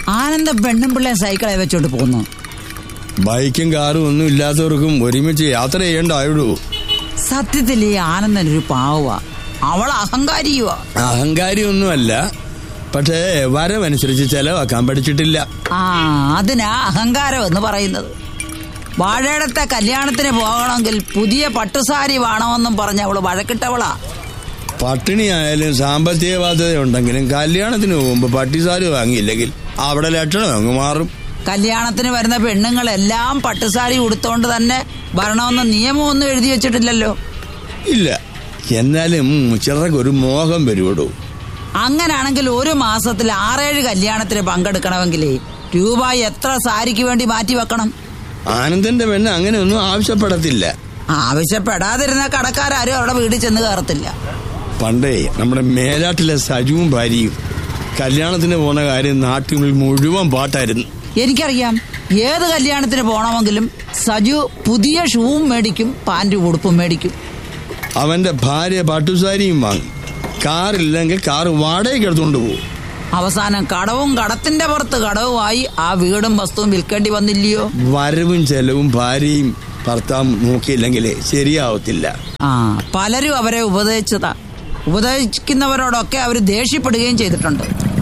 ആനന്ദ പെണ്ണും പിള്ളേ സൈക്കിളെ വെച്ചോണ്ട് പോകുന്നു ബൈക്കും കാറും ഒന്നും ഇല്ലാത്തവർക്കും ഒരുമിച്ച് യാത്ര ചെയ്യണ്ടായുള്ളൂ സത്യത്തിൽ ഈ ആനന്ദൻ ഒരു പാവ അവൾ അഹങ്കാരിയുവാ അഹങ്കാരിയൊന്നുമല്ല പക്ഷേ വരവനുസരിച്ച് ചെലവാക്കാൻ പഠിച്ചിട്ടില്ല ആ അതിനാ അഹങ്കാരം എന്ന് പറയുന്നത് വാഴയിടത്തെ കല്യാണത്തിന് പോകണമെങ്കിൽ പുതിയ പട്ടുസാരി വേണമെന്നും പറഞ്ഞ് അവള് വഴക്കിട്ടവളാ പട്ടിണിയായാലും സാമ്പത്തിക ബാധ്യത ഉണ്ടെങ്കിലും കല്യാണത്തിന് പോകുമ്പോ പട്ടിസാരി വാങ്ങിയില്ലെങ്കിൽ അവിടെ ലക്ഷണം അങ്ങ് മാറും കല്യാണത്തിന് വരുന്ന പെണ്ണുങ്ങളെല്ലാം പട്ടുസാരി ഉടുത്തോണ്ട് തന്നെ വരണമെന്ന് നിയമമൊന്നും എഴുതി വെച്ചിട്ടില്ലല്ലോ ഇല്ല എന്നാലും ചിലർക്ക് ഒരു മോഹം വരുവടൂ അങ്ങനാണെങ്കിൽ ഒരു മാസത്തിൽ ആറേഴ് കല്യാണത്തിന് പങ്കെടുക്കണമെങ്കിലേ രൂപ എത്ര സാരിക്ക് വേണ്ടി മാറ്റി വെക്കണം ആനന്ദന്റെ പെണ്ണ് അങ്ങനെ ഒന്നും ആവശ്യപ്പെടത്തില്ല ആവശ്യപ്പെടാതിരുന്ന കടക്കാരും അവരുടെ വീട്ടിൽ ചെന്ന് കയറത്തില്ല പണ്ടേ നമ്മുടെ മേലാട്ടിലെ സജുവും ഭാര്യയും കല്യാണത്തിന് പോന്ന കാര്യം നാട്ടിൽ മുഴുവൻ പാട്ടായിരുന്നു എനിക്കറിയാം ഏത് കല്യാണത്തിന് പോണമെങ്കിലും സജു പുതിയ ഷൂവും മേടിക്കും പാൻറ്റും ഉടുപ്പും മേടിക്കും അവന്റെ ഭാര്യ പട്ടുസാരിയും വാങ്ങി കാറില്ലെങ്കിൽ കാർ വാടകയ്ക്ക് എടുത്തുകൊണ്ട് പോകും അവസാനം കടവും കടത്തിന്റെ പുറത്ത് കടവുമായി ആ വീടും വസ്തുവും വിൽക്കേണ്ടി വന്നില്ലയോ വരവും ചെലവും ഭാര്യയും ഭർത്താവും നോക്കിയില്ലെങ്കിലേ ശരിയാവത്തില്ല ആ പലരും അവരെ ഉപദേശിച്ചതാ ഉപദേശിക്കുന്നവരോടൊക്കെ അവർ ദേഷ്യപ്പെടുകയും ചെയ്തിട്ടുണ്ട്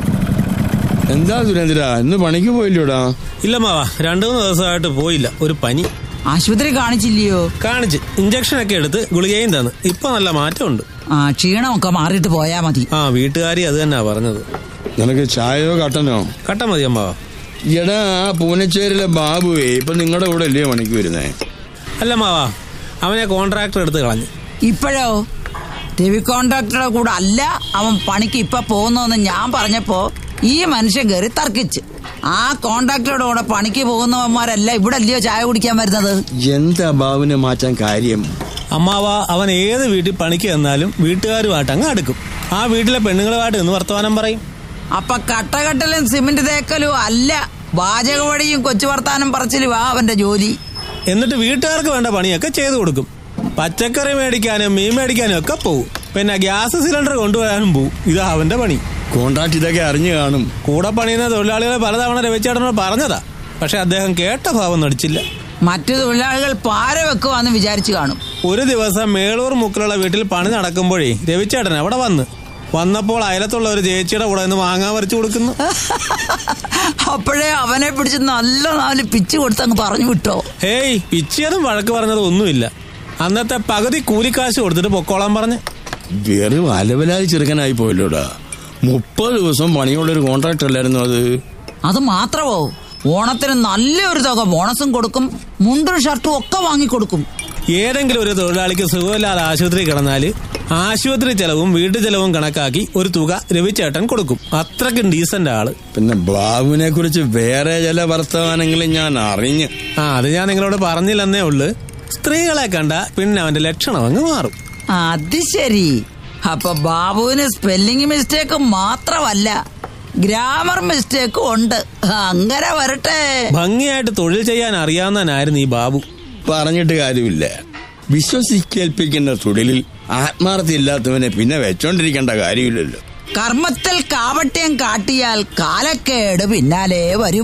എന്താ സുരേന്ദ്ര ഇന്ന് പണിക്ക് പോയില്ലോടാ ഇല്ല മാവാ രണ്ടു മൂന്ന് ദിവസമായിട്ട് പോയില്ല ഒരു പനി ആശുപത്രി കാണിച്ചില്ലയോ കാണിച്ച് ഇഞ്ചക്ഷൻ ഒക്കെ എടുത്ത് ഗുളികയും തന്നു ഇപ്പൊ നല്ല മാറ്റമുണ്ട് ആ ക്ഷീണമൊക്കെ മാറിയിട്ട് പോയാ മതി ആ വീട്ടുകാരി അത് തന്നെയാ പറഞ്ഞത് നിനക്ക് ചായയോ കട്ടനോ കട്ട മതി അമ്മാവാ എടാ ആ പൂനച്ചേരിലെ ബാബുവേ ഇപ്പൊ നിങ്ങളുടെ കൂടെ അല്ലയോ പണിക്ക് വരുന്നേ അല്ല മാവാ അവനെ കോൺട്രാക്ടർ എടുത്ത് കളഞ്ഞു ഇപ്പോഴോ രവി കോൺട്രാക്ടറുടെ കൂടെ അല്ല അവൻ പണിക്ക് ഇപ്പൊ പോകുന്നതെന്ന് ഞാൻ പറഞ്ഞപ്പോ ഈ മനുഷ്യൻ കയറി തർക്കിച്ച് ആ കോൺട്രാക്ടറുടെ കൂടെ പണിക്ക് പോകുന്നവന്മാരെല്ലാം ഇവിടെ അല്ലയോ ചായ കുടിക്കാൻ വരുന്നത് എന്താ ബാബുവിനെ മാറ്റാൻ കാര്യം അമ്മാവ അവൻ ഏത് വീട്ടിൽ പണിക്ക് ചെന്നാലും വീട്ടുകാരുമായിട്ട് അങ്ങ് അടുക്കും ആ വീട്ടിലെ പെണ്ണുങ്ങളുമായിട്ട് എന്ന് വർത്തമാനം പറയും അപ്പൊ കട്ടകട്ടലും സിമന്റ് തേക്കലും അല്ല വാചകവടിയും കൊച്ചു വർത്താനം പറച്ചിലുവാ അവന്റെ ജോലി എന്നിട്ട് വീട്ടുകാർക്ക് വേണ്ട പണിയൊക്കെ ചെയ്തു കൊടുക്കും പച്ചക്കറി മേടിക്കാനും മീൻ മേടിക്കാനും ഒക്കെ പോവും പിന്നെ ഗ്യാസ് സിലിണ്ടർ കൊണ്ടുവരാനും പോവും ഇതാ അവന്റെ പണി കോൺട്രാക്ട് ഇതൊക്കെ അറിഞ്ഞു കാണും കൂടെ പണിയുന്ന തൊഴിലാളികളെ പലതവണ രവിച്ചേട്ടനോട് പറഞ്ഞതാ പക്ഷെ അദ്ദേഹം കേട്ട ഭാവം നടിച്ചില്ല മറ്റു തൊഴിലാളികൾ പാര വെക്കുവാന്ന് വിചാരിച്ചു കാണും ഒരു ദിവസം മേളൂർ മുക്കിലുള്ള വീട്ടിൽ പണി നടക്കുമ്പോഴേ രവിച്ചേട്ടൻ അവിടെ വന്ന് വന്നപ്പോൾ അയലത്തുള്ള ഒരു ചേച്ചിയുടെ കൂടെ നിന്ന് മാങ്ങാ വരച്ചു കൊടുക്കുന്നു അപ്പോഴേ അവനെ പിടിച്ച് നല്ല നാല് പിച്ച് കൊടുത്തങ്ങ് പറഞ്ഞു വിട്ടോ ഹേയ് പിച്ചിയതും വഴക്ക് പറഞ്ഞത് ഒന്നുമില്ല അന്നത്തെ പകുതി കൂലിക്കാശ് കൊടുത്തിട്ട് പൊക്കോളാൻ പറഞ്ഞ് വെറും അലവലായി ചെറുക്കനായി പോയല്ലോടാ മുപ്പത് ദിവസം പണിയുള്ളൊരു കോൺട്രാക്ട് അല്ലായിരുന്നു അത് അത് മാത്രമോ ഓണത്തിന് നല്ലൊരു തുക ബോണസും കൊടുക്കും മുണ്ടും ഷർട്ടും ഒക്കെ വാങ്ങിക്കൊടുക്കും ഏതെങ്കിലും ഒരു തൊഴിലാളിക്ക് സുഖമില്ലാതെ ആശുപത്രി കിടന്നാല് ആശുപത്രി ചെലവും വീട്ടു ചെലവും കണക്കാക്കി ഒരു തുക രവിച്ചേട്ടൻ കൊടുക്കും അത്രയ്ക്കും ഡീസന്റ് ആള് പിന്നെ ബാബുവിനെ കുറിച്ച് വേറെ ചില വർത്തമാനങ്ങളും ഞാൻ അറിഞ്ഞ് ആ അത് ഞാൻ നിങ്ങളോട് പറഞ്ഞില്ലെന്നേ ഉള്ളു സ്ത്രീകളെ കണ്ട പിന്നെ അവന്റെ ലക്ഷണം അങ്ങ് മാറും അത് ശരി അപ്പൊ ബാബുവിന് സ്പെല്ലിംഗ് മിസ്റ്റേക്ക് മാത്രമല്ല ഗ്രാമർ മിസ്റ്റേക്കും ഉണ്ട് അങ്ങനെ വരട്ടെ ഭംഗിയായിട്ട് തൊഴിൽ ചെയ്യാൻ അറിയാവുന്നവനായിരുന്നു ഈ ബാബു പറഞ്ഞിട്ട് കാര്യമില്ല വിശ്വസിക്കേൽപ്പിക്കുന്ന തൊഴിലിൽ ആത്മാർത്ഥയില്ലാത്തവനെ പിന്നെ വെച്ചോണ്ടിരിക്കേണ്ട കാര്യമില്ലല്ലോ കർമ്മത്തിൽ കാപട്യം കാട്ടിയാൽ കാലക്കേട് പിന്നാലെ വരും